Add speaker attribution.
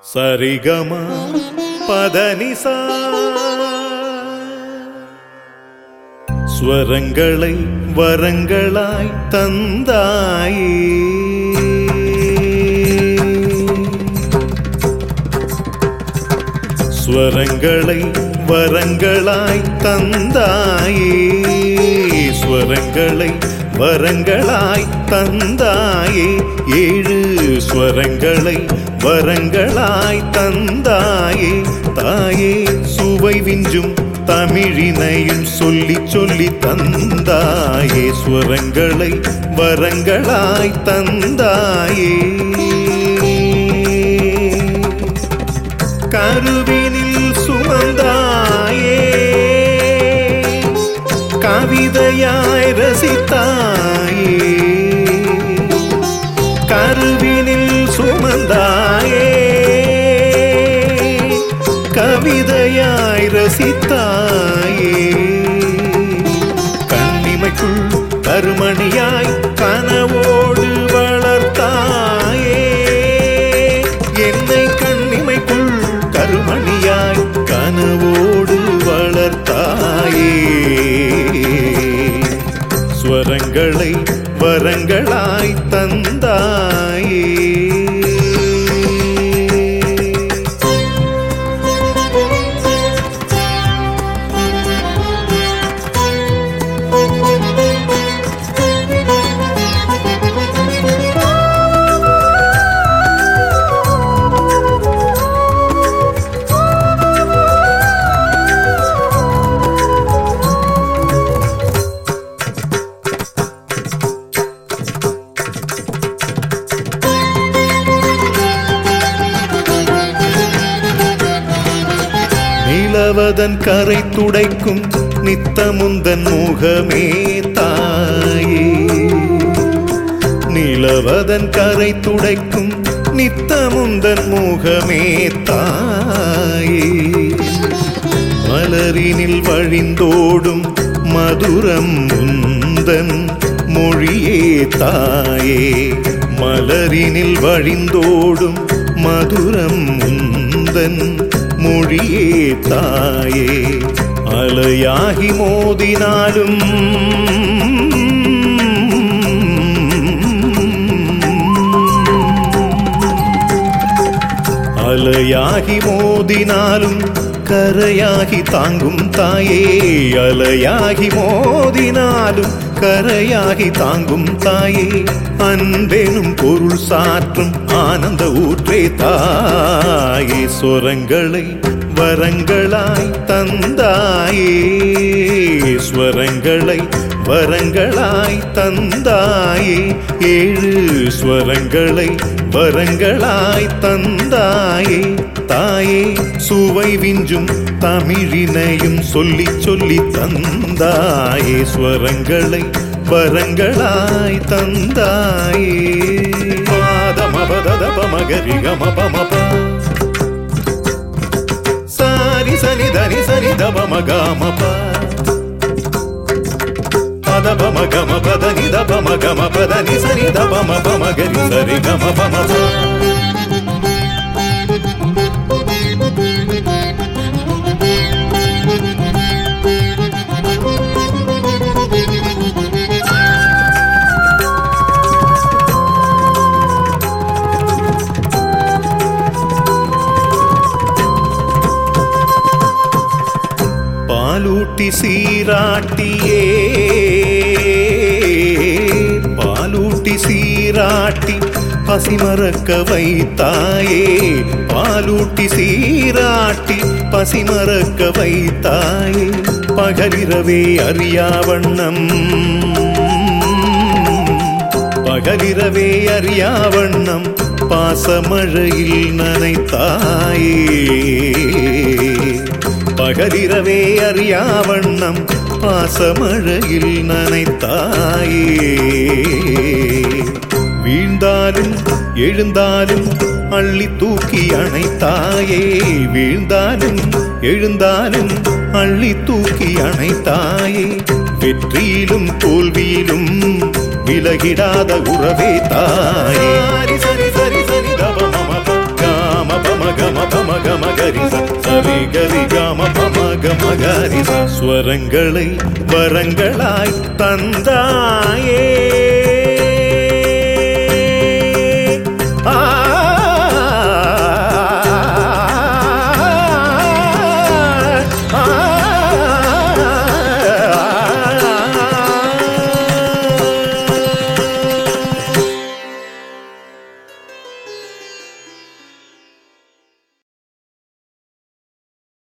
Speaker 1: சரிகம பதனிசா ஸ்வரங்களை வரங்களாய் தந்தாயே ஸ்வரங்களை வரங்களாய் தந்தாயே ஸ்வரங்களை வரங்களாய் தந்தாயே ஏழு ஸ்வரங்களை வரங்களாய் தந்தாயே தாயே சுவை விஞ்சும் தமிழினையும் சொல்லி சொல்லி தந்தாயே ஸ்வரங்களை வரங்களாய் தந்தாயே கருவினில் சுமந்தாயே கவிதையாய் ரசித்தாயே கருவினில் சுமந்தாயே கவிதையாய் ரசித்தாயே கண்ணிமைக்குள் கருமணியாய் கனவோடு வளர்த்தாயே என்னை கண்ணிமைக்குள் கருமணியாய் கனவோடு வளர்த்தாயே ஸ்வரங்களை வரங்களாய் தந்தாயே நிலவதன் கரை துடைக்கும் நித்தமுந்தன் முகமே தாயே நிலவதன் கரை துடைக்கும் நித்தமுந்தன் முகமே தாயே மலரினில் வழிந்தோடும் மதுரம் உந்தன் மொழியே தாயே மலரினில் வழிந்தோடும் மதுரம் உந்தன் மொழியே தாயே அலையாகி மோதினாலும் அலையாகி மோதினாலும் கரையாகி தாங்கும் தாயே அலையாகி மோதினாலும் கரையாகி தாங்கும் தாயே அன்பெனும் பொருள் சாற்றும் ஆனந்த ஊற்றே தாயே சொரங்களை வரங்களாய் தந்தாயே ஸ்வரங்களை வரங்களாய் தந்தாயே ஏழு ஸ்வரங்களை வரங்களாய் தந்தாயே தாயே சுவை விஞ்சும் தமிழினையும் சொல்லி சொல்லி தந்தாயே ஸ்வரங்களை வரங்களாய் தந்தாயே பாதமபதபமகரி கமபமப சாரி சனி தனி சனி தபமகாமப பதபம கம பத நிதபம கம பத நிசனி தபம பம கரி சரி கம பம ப பாலூட்டி சீராட்டியே பாலூட்டி சீராட்டி பசிமறக்க வைத்தாயே பாலூட்டி சீராட்டி பசிமறக்க வைத்தாயே பகலிரவே அறியாவண்ணம் பகலிரவே அறியாவண்ணம் பாசமழையில் நனைத்தாயே பகலிரவே அறியாவண்ணம் பாசமழையில் நனைத்தாயே வீழ்ந்தாலும் எழுந்தாலும் அள்ளி தூக்கி அணைத்தாயே வீழ்ந்தாலும் எழுந்தாலும் அள்ளி தூக்கி அணைத்தாயே வெற்றியிலும் தோல்வியிலும் விலகிடாத உறவே தாயே சரி சரி சரி சரி தப மம ப, காம பம க கரி கம பம கம கரி ச. ஸ்வரங்களை வரங்களாய் தந்தாயே